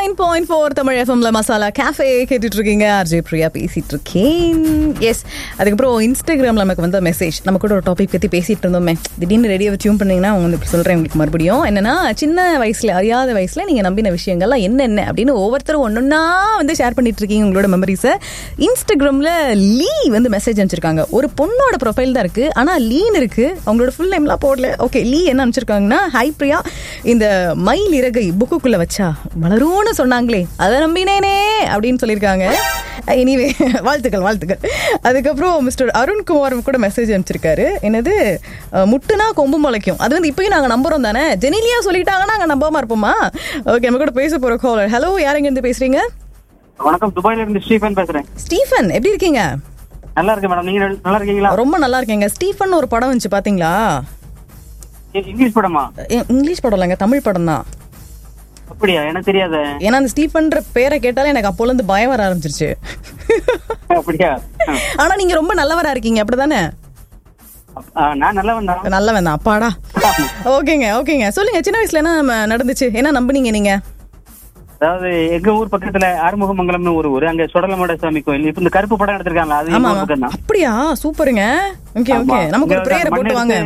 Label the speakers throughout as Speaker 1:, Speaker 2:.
Speaker 1: nine point four Tamil எஃப்எம்ல masala cafe கேட்டுட்டு இருக்கீங்க ஆர்ஜே பிரியா பேசிட்டு இருக்கேன் எஸ் அதுக்கப்புறம் இன்ஸ்டாகிராம்ல நமக்கு வந்த மெசேஜ் நம்ம கூட ஒரு டாபிக் பத்தி பேசிட்டு இருந்தோமே திடீர்னு ரெடியாக டியூன் பண்ணீங்கன்னா அவங்க வந்து இப்படி சொல்றேன் உங்களுக்கு மறுபடியும் என்னன்னா சின்ன வயசுல அறியாத வயசுல நீங்க நம்பின விஷயங்கள்லாம் என்னென்ன அப்படின்னு ஒவ்வொருத்தரும் ஒன்னொன்னா வந்து ஷேர் பண்ணிட்டு இருக்கீங்க உங்களோட மெமரிஸை இன்ஸ்டாகிராம்ல லீ வந்து மெசேஜ் அனுப்பிச்சிருக்காங்க ஒரு பொண்ணோட ப்ரொஃபைல் தான் இருக்கு ஆனா லீன் இருக்கு அவங்களோட ஃபுல் நேம்லாம் போடல ஓகே லீ என்ன அனுப்பிச்சிருக்காங்கன்னா ஹை பிரியா இந்த மயில் இறகை புக்குக்குள்ள வச்சா வளரும்னு சொன்னாங்களே அதை நம்பினேனே அப்படின்னு சொல்லியிருக்காங்க எனிவே வாழ்த்துக்கள் வாழ்த்துக்கள் அதுக்கப்புறம் மிஸ்டர் அருண்குமார் கூட மெசேஜ் அனுப்பிச்சிருக்காரு என்னது அஹ், முட்டுனா கொம்பு முளைக்கும் அது வந்து இப்பயும் நாங்கள் நம்புறோம் தானே ஜெனிலியா சொல்லிட்டாங்கன்னா நாங்கள் நம்பாம இருப்போமா ஓகே நம்ம கூட பேச போற காலர் ஹலோ யார் எங்க இருந்து பேசுறீங்க
Speaker 2: வணக்கம் துபாயில இருந்து ஸ்டீஃபன் பேசுறேன்
Speaker 1: ஸ்டீஃபன் எப்படி இருக்கீங்க
Speaker 2: நல்லா இருக்கேன் மேடம் நீங்க நல்லா இருக்கீங்களா
Speaker 1: ரொம்ப நல்லா இருக்கீங்க ஸ்டீஃபன் ஒரு படம் வந்துச்சு பாத்தீங்களா
Speaker 2: இ- இங்கிலீஷ் படமா
Speaker 1: இ- இங்கிலீஷ் படம் இல்லைங்க தமிழ் படம் தான்
Speaker 2: அப்படியா எனக்கு தெரியாத
Speaker 1: ஏன்னா அந்த ஸ்டீஃபன்ற பேரை கேட்டாலே எனக்கு அப்போல இருந்து பயம் வர ஆரம்பிச்சிருச்சு
Speaker 2: அப்படியா
Speaker 1: ஆனா நீங்க ரொம்ப நல்லவரா இருக்கீங்க அப்படிதானே
Speaker 2: ஆ, நான் நல்லவன் தான்
Speaker 1: நல்லவன் தான் அப்பாடா ஓகேங்க ஓகேங்க சொல்லுங்க சின்ன வயசுல என்ன நம்ம நடந்துச்சு என்ன நம்புனீங்க நீங்க
Speaker 2: அதாவது எங்க ஊர் பக்கத்துல ஆறுமுகமங்கலம்னு ஒரு ஊர் அங்க சுடலமோட சாமி கோயில் இப்ப இந்த கருப்பு படம் எடுத்திருக்காங்க அது
Speaker 1: ஆமா
Speaker 2: எங்க ஊர்
Speaker 1: ஆமா
Speaker 2: பக்கம் தான்
Speaker 1: அப்படியா சூப்பருங்க ஓகே ஓகே நமக்கு ஒரு பிரேயரை போட்டு வாங்க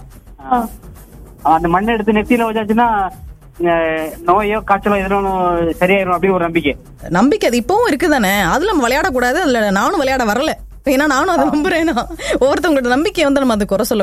Speaker 2: அந்த மண்ணை எடுத்து நெத்தியில வச்சாச்சுன்னா அஹ், நோயோ காய்ச்சலோ எதுவும் சரியாயிரும் அப்படி ஒரு நம்பிக்கை
Speaker 1: நம்பிக்கை அது இப்பவும் இருக்குதானே அதுல நம்ம விளையாடக்கூடாது அதுல நானும் விளையாட வரல ஏன்னா நானும் அதை நம்புறேன்னா ஒவ்வொருத்தவங்களோட நம்பிக்கை வந்து நம்ம அதை குறை சொல்ல